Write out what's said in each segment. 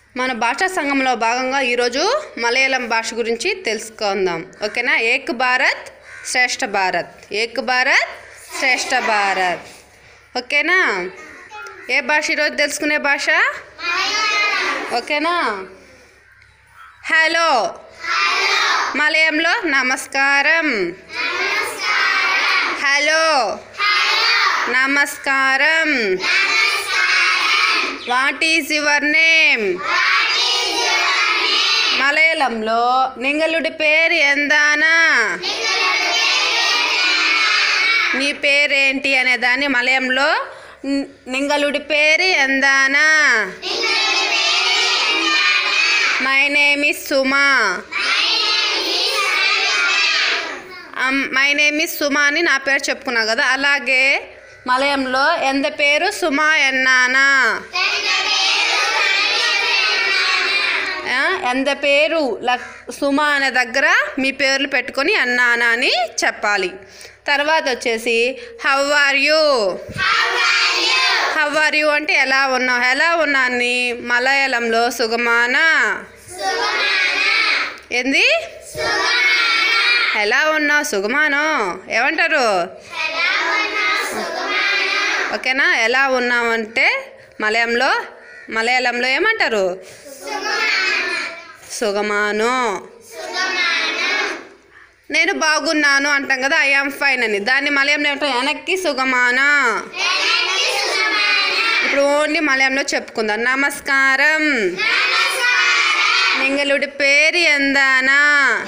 మన భాషా సంఘంలో భాగంగా ఈరోజు మలయాళం భాష గురించి తెలుసుకుందాం ఓకేనా ఏక్ భారత్ శ్రేష్ఠ భారత్ ఏక్ భారత్ శ్రేష్ఠ భారత్ ఓకేనా ఏ భాష ఈరోజు తెలుసుకునే భాష ఓకేనా హలో మలయంలో నమస్కారం హలో నమస్కారం వాట్ ఈజ్ యువర్ నేమ్ మలయాళంలో నింగలుడి పేరు ఎందానా నీ పేరేంటి అనే దాన్ని మలయంలో ని- నింగలుడి పేరు ఎందానా my name is Suma my name is Suma అని నా పేరు చెప్పుకున్నా కదా అలాగే మలయంలో ఎంత పేరు సుమా ఎన్నానా ఆ, ఎంత పేరు లక్ సుమా అనే దగ్గర మీ పేర్లు పెట్టుకొని అన్నానా అని చెప్పాలి తర్వాత వచ్చేసి how are you how are you అంటే ఎలా ఉన్నావు ఎలా ఉన్నా అని మలయాళంలో సుగమానా ఏంది ఎలా ఉన్నావు సుగమానో ఏమంటారు ఓకేనా ఎలా ఉన్నావు అంటే మలయంలో మలయాళంలో ఏమంటారు సుగమాను నేను బాగున్నాను అంటాం కదా ఐ ఆమ్ ఫైన్ అని దాన్ని మలయంలో ఏమంటాం వెనక్కి సుగమానా ఇప్పుడు ఓన్లీ మలయంలో చెప్పుకుందాం నమస్కారం നിങ്ങളുടെ പേര് എന്താണ്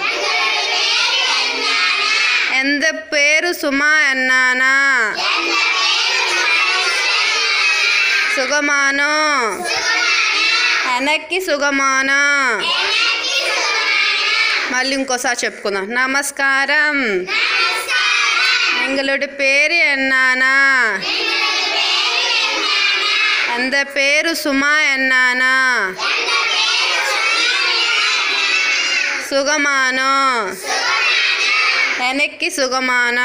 എന്ത് പേര് സുമ എന്നാണ് സുഖമാണോ ఎనక్కి సుగమానా మళ్ళీ ఇంకోసారి చెప్పుకుందాం నమస్కారం నింగలుడి పేరు ఎన్నానా ఎంత పేరు సుమా ఎన్నానా సుగమానో వెనక్కి సుగమానా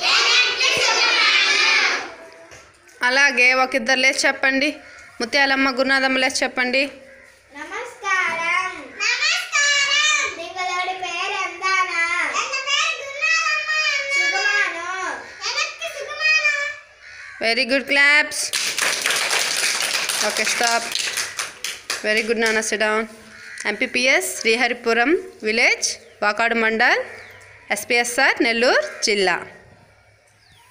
అలాగే ఒక ఇద్దరు లేచి చెప్పండి ముత్యాలమ్మ గురునాథమ్మ లేచి చెప్పండి നമസ്കാരം നമസ്കാരം നിങ്ങളുടെ പേരെന്താണ് എന്റെ പേര് ഗുരുനാഥമ്മ സുഖമാണോ എനിക്ക് സുഖമാണോ very good claps okay stop very good నాన్న sit down MPPS Sriharipuram village Vakadu mandal SPSR Nellore జిల్లా